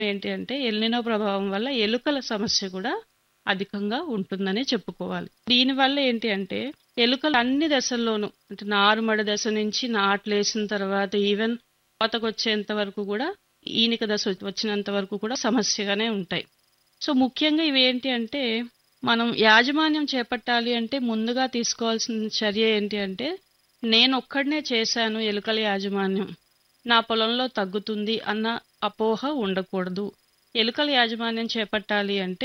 ఏంటి అంటే ఎల్నినో ప్రభావం వల్ల ఎలుకల సమస్య కూడా అధికంగా ఉంటుందనే చెప్పుకోవాలి దీనివల్ల ఏంటి అంటే ఎలుకలు అన్ని దశల్లోనూ అంటే నారుమడి దశ నుంచి నాట్లు వేసిన తర్వాత ఈవెన్ కోతకు వచ్చేంత వరకు కూడా ఈనిక దశ వచ్చినంత వరకు కూడా సమస్యగానే ఉంటాయి సో ముఖ్యంగా ఇవి ఏంటి అంటే మనం యాజమాన్యం చేపట్టాలి అంటే ముందుగా తీసుకోవాల్సిన చర్య ఏంటి అంటే నేను ఒక్కడనే చేశాను ఎలుకల యాజమాన్యం నా పొలంలో తగ్గుతుంది అన్న అపోహ ఉండకూడదు ఎలుకల యాజమాన్యం చేపట్టాలి అంటే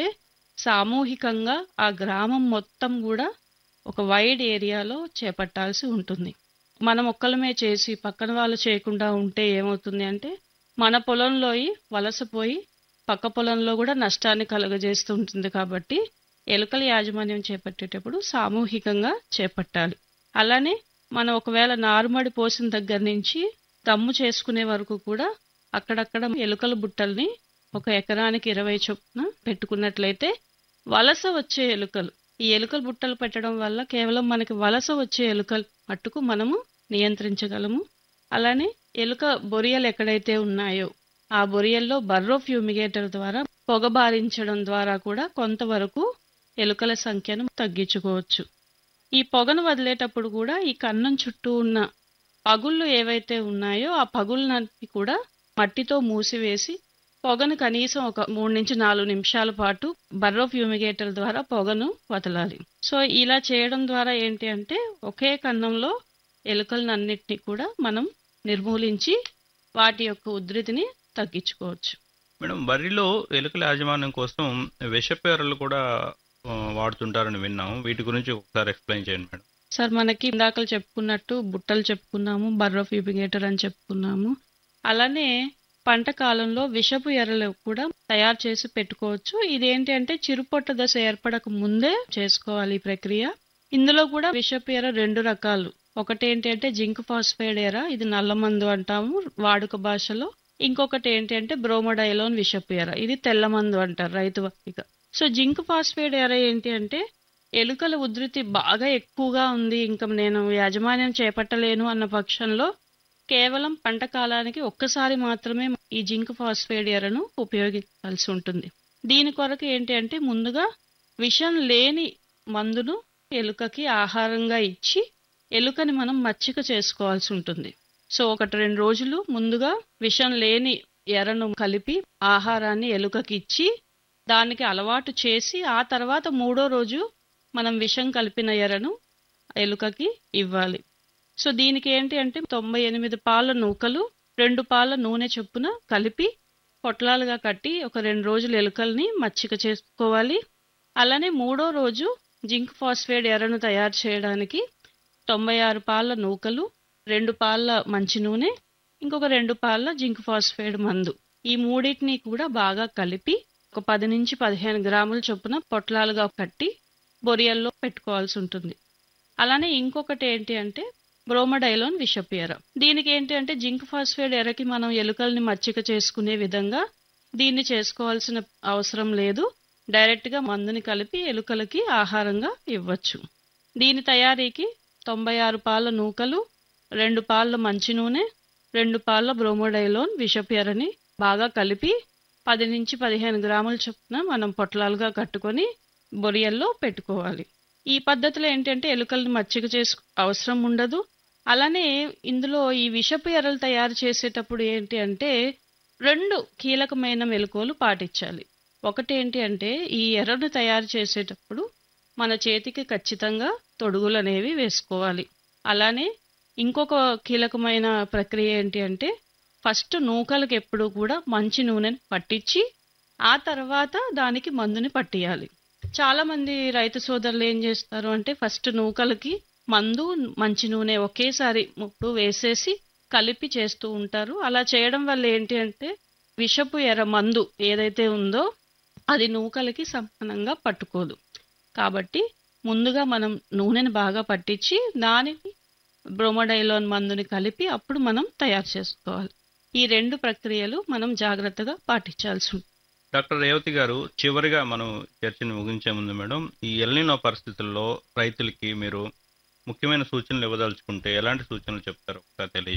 సామూహికంగా ఆ గ్రామం మొత్తం కూడా ఒక వైడ్ ఏరియాలో చేపట్టాల్సి ఉంటుంది మనం ఒక్కలమే చేసి పక్కన వాళ్ళు చేయకుండా ఉంటే ఏమవుతుంది అంటే మన పొలంలోయి వలసపోయి పక్క పొలంలో కూడా నష్టాన్ని కలుగజేస్తూ ఉంటుంది కాబట్టి ఎలుకల యాజమాన్యం చేపట్టేటప్పుడు సామూహికంగా చేపట్టాలి అలానే మనం ఒకవేళ నారుమడి పోసిన దగ్గర నుంచి దమ్ము చేసుకునే వరకు కూడా అక్కడక్కడ ఎలుకల బుట్టల్ని ఒక ఎకరానికి ఇరవై చొప్పున పెట్టుకున్నట్లయితే వలస వచ్చే ఎలుకలు ఈ ఎలుకల బుట్టలు పెట్టడం వల్ల కేవలం మనకి వలస వచ్చే ఎలుకలు మట్టుకు మనము నియంత్రించగలము అలానే ఎలుక బొరియలు ఎక్కడైతే ఉన్నాయో ఆ బొరియల్లో బర్రో ఫ్యూమిగేటర్ ద్వారా పొగబారించడం ద్వారా కూడా కొంతవరకు ఎలుకల సంఖ్యను తగ్గించుకోవచ్చు ఈ పొగను వదిలేటప్పుడు కూడా ఈ కన్నం చుట్టూ ఉన్న పగుళ్ళు ఏవైతే ఉన్నాయో ఆ పగుళ్ళని కూడా మట్టితో మూసివేసి పొగను కనీసం ఒక మూడు నుంచి నాలుగు నిమిషాల పాటు బర్రో ఫ్యూమిగేటర్ ద్వారా పొగను వదలాలి సో ఇలా చేయడం ద్వారా ఏంటి అంటే ఒకే కన్నంలో ఎలుకలనన్నిటినీ కూడా మనం నిర్మూలించి వాటి యొక్క ఉధృతిని తగ్గించుకోవచ్చు మేడం వరిలో ఎలుకల యాజమాన్యం కోసం విషపేరలు కూడా ఆ, వాడుతుంటారని విన్నాం వీటి గురించి ఒకసారి ఎక్స్ప్లెయిన్ చేయండి మేడం సార్ మనకి ఇందాకలు చెప్పుకున్నట్టు బుట్టలు చెప్పుకున్నాము బర్రో ఫ్యూమిగేటర్ అని చెప్పుకున్నాము అలానే పంట కాలంలో విషపు ఎర్రలు కూడా తయారు చేసి పెట్టుకోవచ్చు ఇదేంటి అంటే చిరుపొట్ట దశ ఏర్పడక ముందే చేసుకోవాలి ఈ ప్రక్రియ ఇందులో కూడా విషపు ఎర్ర రెండు రకాలు ఒకటి ఏంటి అంటే జింక్ ఫాస్ఫైడ్ ఎర్ర ఇది నల్ల మందు అంటాము వాడుక భాషలో ఇంకొకటి ఏంటి అంటే బ్రోమోడైలోన్ విషపు ఎర్ర ఇది తెల్ల మందు అంటారు రైతు వారిగా సో జింక్ ఫాస్ఫైడ్ ఎర్ర ఏంటి అంటే ఎలుకల ఉధృతి బాగా ఎక్కువగా ఉంది ఇంకా నేను యాజమాన్యం చేపట్టలేను అన్న పక్షంలో కేవలం పంట కాలానికి ఒక్కసారి మాత్రమే ఈ జింక్ ఫాస్ఫేట్ ఎరను ఉపయోగించాల్సి ఉంటుంది దీని కొరకు ఏంటి అంటే ముందుగా విషం లేని మందును ఎలుకకి ఆహారంగా ఇచ్చి ఎలుకని మనం మచ్చిక చేసుకోవాల్సి ఉంటుంది సో ఒకటి రెండు రోజులు ముందుగా విషం లేని ఎరను కలిపి ఆహారాన్ని ఎలుకకి ఇచ్చి దానికి అలవాటు చేసి ఆ తర్వాత మూడో రోజు మనం విషం కలిపిన ఎరను ఎలుకకి ఇవ్వాలి సో దీనికి ఏంటి అంటే తొంభై ఎనిమిది పాల నూకలు రెండు పాల నూనె చొప్పున కలిపి పొట్లాలుగా కట్టి ఒక రెండు రోజులు ఎలుకల్ని మచ్చిక చేసుకోవాలి అలానే మూడో రోజు జింక్ ఫాస్ఫేట్ ఎర్రను తయారు చేయడానికి తొంభై ఆరు పాల నూకలు రెండు పాల మంచి నూనె ఇంకొక రెండు పాల జింక్ ఫాస్ఫేట్ మందు ఈ మూడింటిని కూడా బాగా కలిపి ఒక పది నుంచి పదిహేను గ్రాముల చొప్పున పొట్లాలుగా కట్టి బొరియల్లో పెట్టుకోవాల్సి ఉంటుంది అలానే ఇంకొకటి ఏంటి అంటే బ్రోమడైలోన్ విషపు ఎర దీనికి ఏంటి అంటే జింక్ ఫాస్ఫేట్ ఎరకి మనం ఎలుకల్ని మచ్చిక చేసుకునే విధంగా దీన్ని చేసుకోవాల్సిన అవసరం లేదు డైరెక్ట్గా మందుని కలిపి ఎలుకలకి ఆహారంగా ఇవ్వచ్చు దీని తయారీకి తొంభై ఆరు పాల నూకలు రెండు పాల మంచి నూనె రెండు పాల బ్రోమోడైలోన్ విషపు ఎరని బాగా కలిపి పది నుంచి పదిహేను గ్రాముల చొప్పున మనం పొట్లాలుగా కట్టుకొని బొరియల్లో పెట్టుకోవాలి ఈ పద్ధతిలో ఏంటంటే ఎలుకల్ని మచ్చిక చేసు అవసరం ఉండదు అలానే ఇందులో ఈ విషపు ఎర్రలు తయారు చేసేటప్పుడు ఏంటి అంటే రెండు కీలకమైన మెలకువలు పాటించాలి ఒకటి ఏంటి అంటే ఈ ఎర్రను తయారు చేసేటప్పుడు మన చేతికి ఖచ్చితంగా తొడుగులు అనేవి వేసుకోవాలి అలానే ఇంకొక కీలకమైన ప్రక్రియ ఏంటి అంటే ఫస్ట్ నూకలకు ఎప్పుడు కూడా మంచి నూనెని పట్టించి ఆ తర్వాత దానికి మందుని పట్టియాలి చాలా మంది రైతు సోదరులు ఏం చేస్తారు అంటే ఫస్ట్ నూకలకి మందు మంచి నూనె ఒకేసారి ముప్పు వేసేసి కలిపి చేస్తూ ఉంటారు అలా చేయడం వల్ల ఏంటి అంటే విషపు ఎర్ర మందు ఏదైతే ఉందో అది నూకలకి సమానంగా పట్టుకోదు కాబట్టి ముందుగా మనం నూనెని బాగా పట్టించి దానికి బ్రోమోడైలోన్ మందుని కలిపి అప్పుడు మనం తయారు చేసుకోవాలి ఈ రెండు ప్రక్రియలు మనం జాగ్రత్తగా పాటించాల్సి ఉంటుంది డాక్టర్ రేవతి గారు చివరిగా మనం చర్చను ముగించే ముందు మేడం ఈ ఎల్నినో పరిస్థితుల్లో రైతులకి మీరు ముఖ్యమైన సూచనలు ఇవ్వదలుచుకుంటే ఎలాంటి సూచనలు చెప్తారు ఒకసారి తెలియజేయండి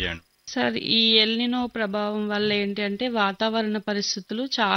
సార్ ఈ ఎల్నినో ప్రభావం వల్ల ఏంటి అంటే వాతావరణ పరిస్థితులు చాలా